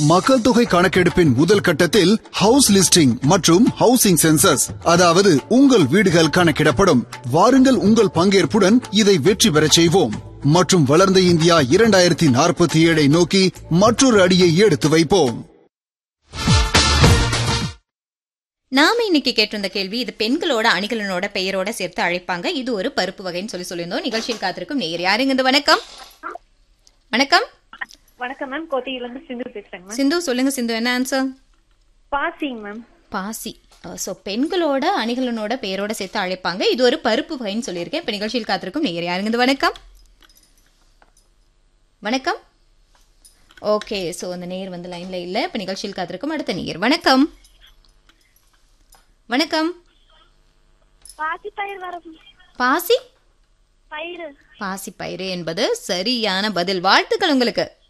மக்கள் தொகை கணக்கெடுப்பின் முதல் கட்டத்தில் ஹவுஸ் லிஸ்டிங் மற்றும் ஹவுசிங் சென்சஸ் அதாவது உங்கள் வீடுகள் கணக்கிடப்படும் வாருங்கள் உங்கள் பங்கேற்புடன் இதை வெற்றி பெறச் செய்வோம் மற்றும் வளர்ந்த இந்தியா இரண்டாயிரத்தி நாற்பத்தி ஏழை நோக்கி மற்றொரு அடியை எடுத்து வைப்போம் நாம இன்னைக்கு கேட்டிருந்த கேள்வி இது பெண்களோட அணிகலனோட பெயரோட சேர்த்து அழைப்பாங்க இது ஒரு பருப்பு வகைன்னு சொல்லி சொல்லியிருந்தோம் நிகழ்ச்சியில் காத்திருக்கும் நேயர் யாருங்க இந்த வணக்கம் வணக்கம் வணக்கம் மேம் கோட்டையில இருந்து சிந்து பேசுறேங்க மேம் சிந்து சொல்லுங்க சிந்து என்ன ஆன்சர் பாசிங் மேம் பாசி ஸோ பெண்களோட அணிகலனோட பெயரோட சேர்த்து அழைப்பாங்க இது ஒரு பருப்பு வகைன்னு சொல்லியிருக்கேன் இப்போ நிகழ்ச்சியில் காத்திருக்கும் நேயர் யாருங்க இந்த வணக்கம் வணக்கம் ஓகே ஸோ அந்த நேயர் வந்து லைன்ல இல்லை இப்போ நிகழ்ச்சியில் காத்திருக்கும் அடுத்த நேயர் வணக்கம் வணக்கம் பாசி பயிர் வரும் பாசி பயிர் பாசி பயிறு என்பது சரியான பதில் வாழ்த்துக்கள் உங்களுக்கு